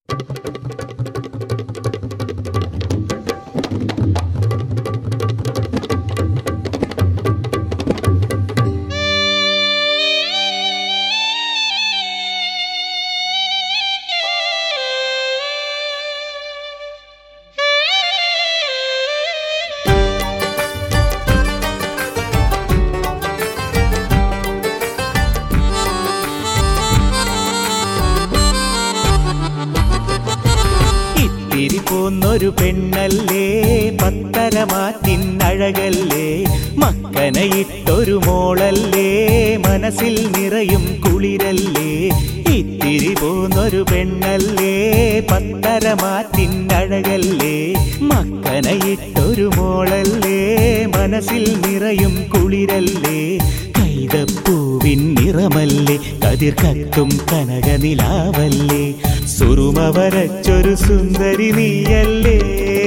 ഇത്തിരി പോന്നൊരു പെണ്ണല്ലേ പത്തരമാറ്റിൻ അഴകല്ലേ മക്കനയിട്ടൊരു മോളല്ലേ മനസ്സിൽ നിറയും കുളിരല്ലേ ഇത്തിരി പോന്നൊരു പെണ്ണല്ലേ പത്തരമാറ്റിൻ അഴകല്ലേ മക്കനയിട്ടൊരു മോളല്ലേ മനസ്സിൽ നിറയും കുളിരല്ലേ കൈതപ്പൂവിൻ നിറമല്ലേ കതിർ കത്തും കനകനിലാവല്ലേ സുറുമ വരച്ചൊരു സുന്ദരി നീയല്ലേ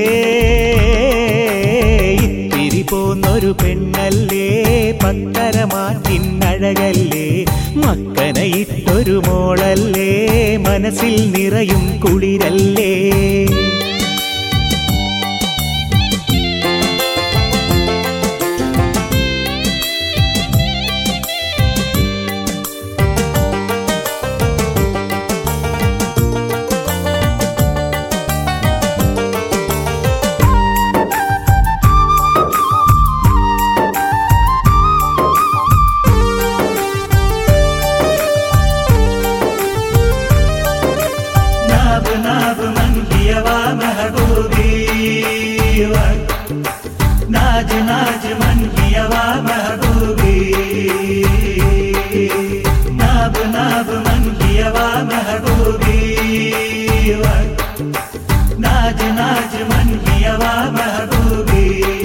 ഇത്തിരി പോന്നൊരു പെണ്ണല്ലേ പത്തരമാറ്റിൻ അഴകല്ലേ മക്കനയിട്ടൊരു മോളല്ലേ മനസ്സിൽ നിറയും കുളിരല്ലേ ناب ناب من هي ومهبوبي ناج ناج من هي ومهبوبي ناب ناب من هي ومهبوبي ناج ناج من هي ومهبوبي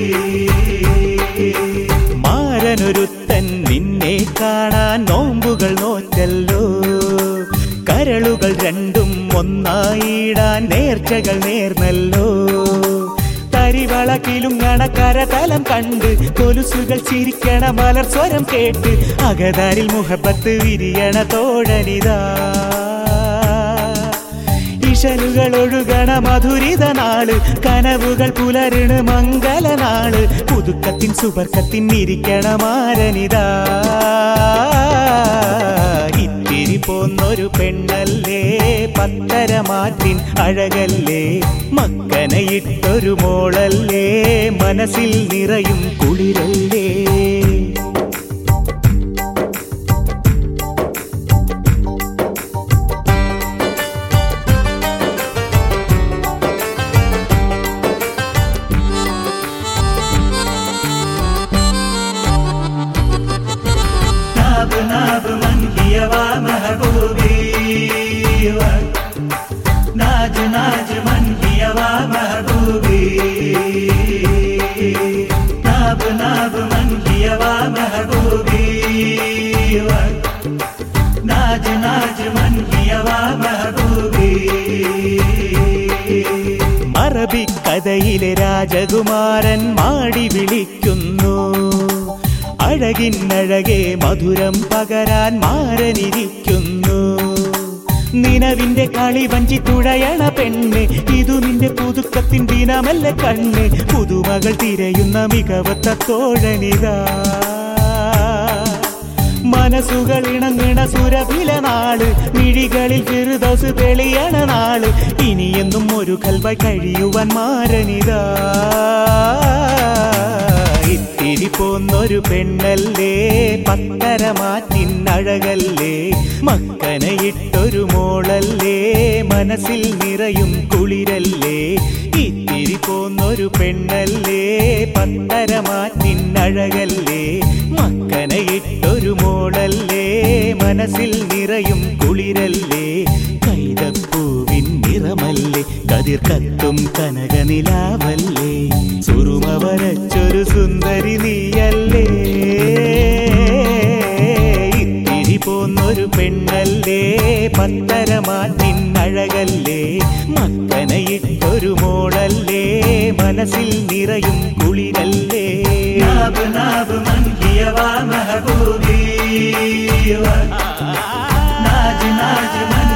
മാരനൊരുത്തൻ നിന്നെ കാണാൻ നോമ്പുകൾ നോറ്റല്ലോ കരളുകൾ രണ്ടും ഒന്നായിടാൻ നേർച്ചകൾ നേർന്നല്ലോ തരിവള കിലുങ്ങണ കരതലം കണ്ട് കൊലുസുകൾ ചിരിക്കണ മലർ സ്വരം കേട്ട് അകതാരിൽ മുഹബത്ത് വിരിയണ തോഴനിതാ ഇഷലുകൾ ഒഴുകണ മധുരിത നാള് കനവുകൾ പുലരുണ് മംഗല നാള് പുതുക്കത്തിൻ സുബർക്കത്തിൻ ഇരിക്കണ മാരനിതാ ഇത്തിരി പോന്നൊരു പെണ്ണല്ലേ പത്തരമാറ്റിൻ അഴകല്ലേ മക്കനയിട്ടൊരു മോളല്ലേ മനസ്സിൽ നിറയും കുളിരല്ലേ ناب ناب من هي ومهبوبي ناج ناج من هي ومهبوبي ناب ناب من هي ومهبوبي ناج ناج من هي ومهبوبي അറബിക്കഥയിലെ രാജകുമാരൻ മാടി വിളിക്കുന്നു അഴകിനഴകെ മധുരം പകരാൻ മാരനിരിക്കുന്നു നിനവിന്റെ കളി വഞ്ചി തുഴയണ പെണ്ണ് ഇതു നിന്റെ പുതുക്കത്തിൻ ദിനമല്ല കണ്ണ് പുതുമകൾ തിരയുന്ന മികവത്ത തോഴനിതാ മനസ്സുകൾ ഇണങ്ങണ സുരഭില നാള് മിഴികളിൽ ഫിറുദോസ് തെളിയണ നാള് ഇനിയെന്നും ഒരു കൽവായി കഴിയുവാൻ മാരനിതാ ഇത്തിരി പോന്നൊരു പെണ്ണല്ലേ പത്തരമാറ്റിൻ അഴകല്ലേ മക്കനയിട്ടൊരു മോളല്ലേ മനസ്സിൽ നിറയും കുളിരല്ലേ ഇത്തിരി പോന്നൊരു പെണ്ണല്ലേ പത്തരമാറ്റിൻ അഴകല്ലേ മക്കനയിട്ടൊരു മോളല്ലേ മനസ്സിൽ നിറയും കുളിരല്ലേ കൈതപ്പൂവിൻ നിറമല്ലേ കതിർ കത്തും കനകനിലാവല്ലേ സുറുമ വരച്ചൊരു സുന്ദരി നീയല്ലേ ഇത്തിരി പോന്നൊരു പെണ്ണല്ലേ പത്തരമാറ്റിൻ അഴകല്ലേ മക്കനയിട്ടൊരു മോളല്ലേ മനസ്സിൽ നിറയും കുളിരല്ലേ ناب ناب من هي ومهبوبي ناج ناج من